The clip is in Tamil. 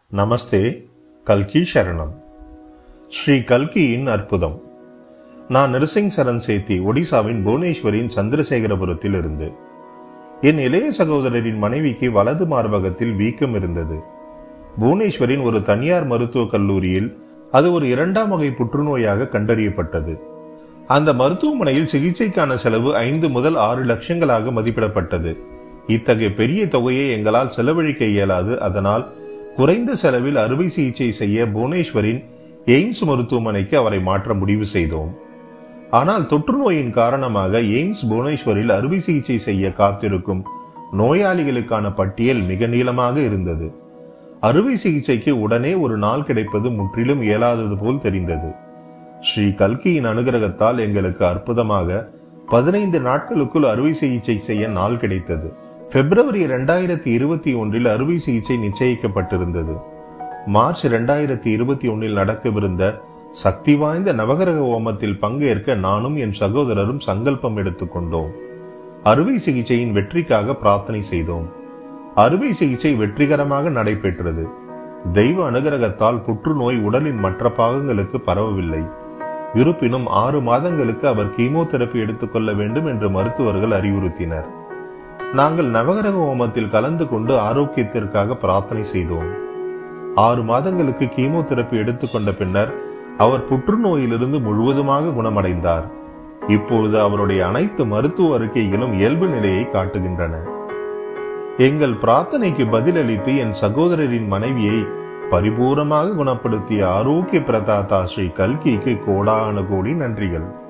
நமஸ்தே கல்கி சரணம் ஸ்ரீ கல்கியின் அற்புதம் நான் நிருசிங் சரண் சேத்தி ஒடிசாவின் புவனேஸ்வரின் சந்திரசேகரபுரத்தில் இருந்து என் இளைய சகோதரரின் மனைவிக்கு வலது மார்பகத்தில் வீக்கம் இருந்தது புவனேஸ்வரின் ஒரு தனியார் மருத்துவக் கல்லூரியில் அது ஒரு இரண்டாம் வகை புற்றுநோயாக கண்டறியப்பட்டது அந்த மருத்துவமனையில் சிகிச்சைக்கான செலவு ஐந்து முதல் ஆறு லட்சங்களாக மதிப்பிடப்பட்டது இத்தகைய பெரிய தொகையை எங்களால் செலவழிக்க இயலாது அதனால் குறைந்த செலவில் அறுவை சிகிச்சை செய்ய புவனேஸ்வரின் எய்ம்ஸ் மருத்துவமனைக்கு அவரை மாற்ற முடிவு செய்தோம் ஆனால் தொற்று நோயின் காரணமாக எய்ம்ஸ் புவனேஸ்வரில் அறுவை சிகிச்சை செய்ய காத்திருக்கும் நோயாளிகளுக்கான பட்டியல் மிக நீளமாக இருந்தது அறுவை சிகிச்சைக்கு உடனே ஒரு நாள் கிடைப்பது முற்றிலும் இயலாதது போல் தெரிந்தது ஸ்ரீ கல்கியின் அனுகிரகத்தால் எங்களுக்கு அற்புதமாக பதினைந்து நாட்களுக்குள் அறுவை சிகிச்சை செய்ய நாள் கிடைத்தது பிப்ரவரி இரண்டாயிரத்தி இருபத்தி ஒன்றில் அறுவை சிகிச்சை நிச்சயிக்கப்பட்டிருந்தது மார்ச் இரண்டாயிரத்தி இருபத்தி ஒன்னில் நடக்கவிருந்த சக்தி வாய்ந்த நவகிரக ஹோமத்தில் பங்கேற்க நானும் என் சகோதரரும் சங்கல்பம் எடுத்துக்கொண்டோம் அறுவை சிகிச்சையின் வெற்றிக்காக பிரார்த்தனை செய்தோம் அறுவை சிகிச்சை வெற்றிகரமாக நடைபெற்றது தெய்வ அனுகிரகத்தால் புற்றுநோய் உடலின் மற்ற பாகங்களுக்கு பரவவில்லை இருப்பினும் ஆறு மாதங்களுக்கு அவர் கீமோதெரபி எடுத்துக்கொள்ள வேண்டும் என்று மருத்துவர்கள் அறிவுறுத்தினர் நாங்கள் நவகிரக ஹோமத்தில் கலந்து கொண்டு ஆரோக்கியத்திற்காக பிரார்த்தனை செய்தோம் ஆறு மாதங்களுக்கு கீமோதெரபி எடுத்துக்கொண்ட பின்னர் அவர் புற்றுநோயிலிருந்து முழுவதுமாக குணமடைந்தார் இப்பொழுது அவருடைய அனைத்து மருத்துவ அறிக்கைகளும் இயல்பு நிலையை காட்டுகின்றன எங்கள் பிரார்த்தனைக்கு பதிலளித்து என் சகோதரரின் மனைவியை பரிபூரமாக குணப்படுத்திய ஆரோக்கிய பிரதாதா ஸ்ரீ கல்கிக்கு கோடான கோடி நன்றிகள்